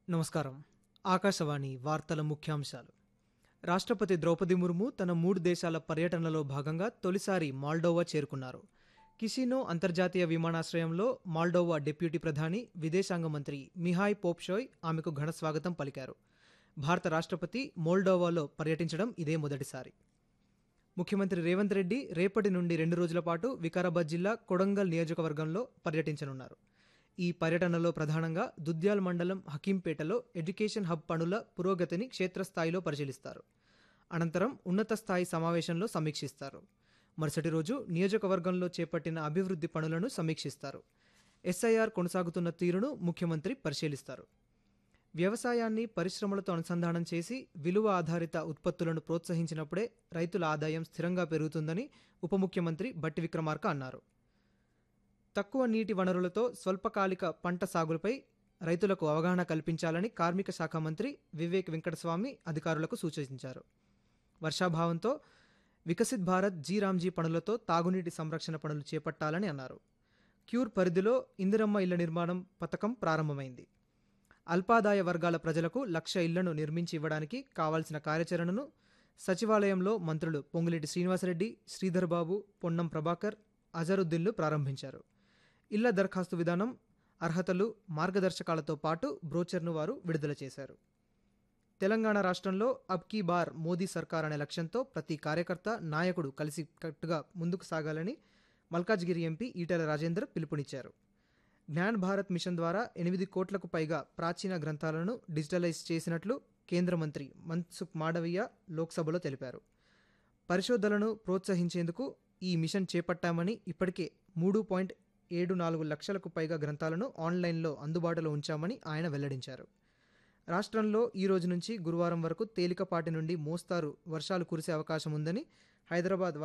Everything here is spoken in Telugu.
నమస్కారం ఆకాశవాణి వార్తల ముఖ్యాంశాలు రాష్ట్రపతి ద్రౌపది ముర్ము తన మూడు దేశాల పర్యటనలో భాగంగా తొలిసారి మాల్డోవా చేరుకున్నారు కిషినో అంతర్జాతీయ విమానాశ్రయంలో మాల్డోవా డిప్యూటీ ప్రధాని విదేశాంగ మంత్రి మిహాయ్ పోప్షోయ్ ఆమెకు ఘన స్వాగతం పలికారు భారత రాష్ట్రపతి మోల్డోవాలో పర్యటించడం ఇదే మొదటిసారి ముఖ్యమంత్రి రేవంత్ రెడ్డి రేపటి నుండి రెండు రోజుల పాటు వికారాబాద్ జిల్లా కొడంగల్ నియోజకవర్గంలో పర్యటించనున్నారు ఈ పర్యటనలో ప్రధానంగా దుద్యాల్ మండలం హకీంపేటలో ఎడ్యుకేషన్ హబ్ పనుల పురోగతిని క్షేత్రస్థాయిలో పరిశీలిస్తారు అనంతరం ఉన్నత స్థాయి సమావేశంలో సమీక్షిస్తారు మరుసటి రోజు నియోజకవర్గంలో చేపట్టిన అభివృద్ధి పనులను సమీక్షిస్తారు ఎస్ఐఆర్ కొనసాగుతున్న తీరును ముఖ్యమంత్రి పరిశీలిస్తారు వ్యవసాయాన్ని పరిశ్రమలతో అనుసంధానం చేసి విలువ ఆధారిత ఉత్పత్తులను ప్రోత్సహించినప్పుడే రైతుల ఆదాయం స్థిరంగా పెరుగుతుందని ఉప ముఖ్యమంత్రి బట్టి విక్రమార్క అన్నారు తక్కువ నీటి వనరులతో స్వల్పకాలిక పంట సాగులపై రైతులకు అవగాహన కల్పించాలని కార్మిక శాఖ మంత్రి వివేక్ వెంకటస్వామి అధికారులకు సూచించారు వర్షాభావంతో వికసిత్ భారత్ జీ రామ్జీ పనులతో తాగునీటి సంరక్షణ పనులు చేపట్టాలని అన్నారు క్యూర్ పరిధిలో ఇందిరమ్మ ఇళ్ల నిర్మాణం పథకం ప్రారంభమైంది అల్పాదాయ వర్గాల ప్రజలకు లక్ష ఇళ్లను నిర్మించి ఇవ్వడానికి కావాల్సిన కార్యాచరణను సచివాలయంలో మంత్రులు పొంగులేటి శ్రీనివాసరెడ్డి శ్రీధర్ బాబు పొన్నం ప్రభాకర్ అజరుద్దీన్లు ప్రారంభించారు ఇళ్ల దరఖాస్తు విధానం అర్హతలు మార్గదర్శకాలతో పాటు బ్రోచర్ను వారు విడుదల చేశారు తెలంగాణ రాష్ట్రంలో అబ్ కీ బార్ మోదీ సర్కార్ అనే లక్ష్యంతో ప్రతి కార్యకర్త నాయకుడు కలిసి కట్టుగా ముందుకు సాగాలని మల్కాజ్గిరి ఎంపీ ఈటెల రాజేందర్ పిలుపునిచ్చారు జ్ఞాన్ భారత్ మిషన్ ద్వారా ఎనిమిది కోట్లకు పైగా ప్రాచీన గ్రంథాలను డిజిటలైజ్ చేసినట్లు కేంద్ర మంత్రి మన్సుఖ్ మాడవీయ లోక్సభలో తెలిపారు పరిశోధనలను ప్రోత్సహించేందుకు ఈ మిషన్ చేపట్టామని ఇప్పటికే మూడు పాయింట్ ఏడు నాలుగు లక్షలకు పైగా గ్రంథాలను ఆన్లైన్లో అందుబాటులో ఉంచామని ఆయన వెల్లడించారు రాష్ట్రంలో ఈ రోజు నుంచి గురువారం వరకు తేలికపాటి నుండి మోస్తారు వర్షాలు కురిసే అవకాశం ఉందని హైదరాబాద్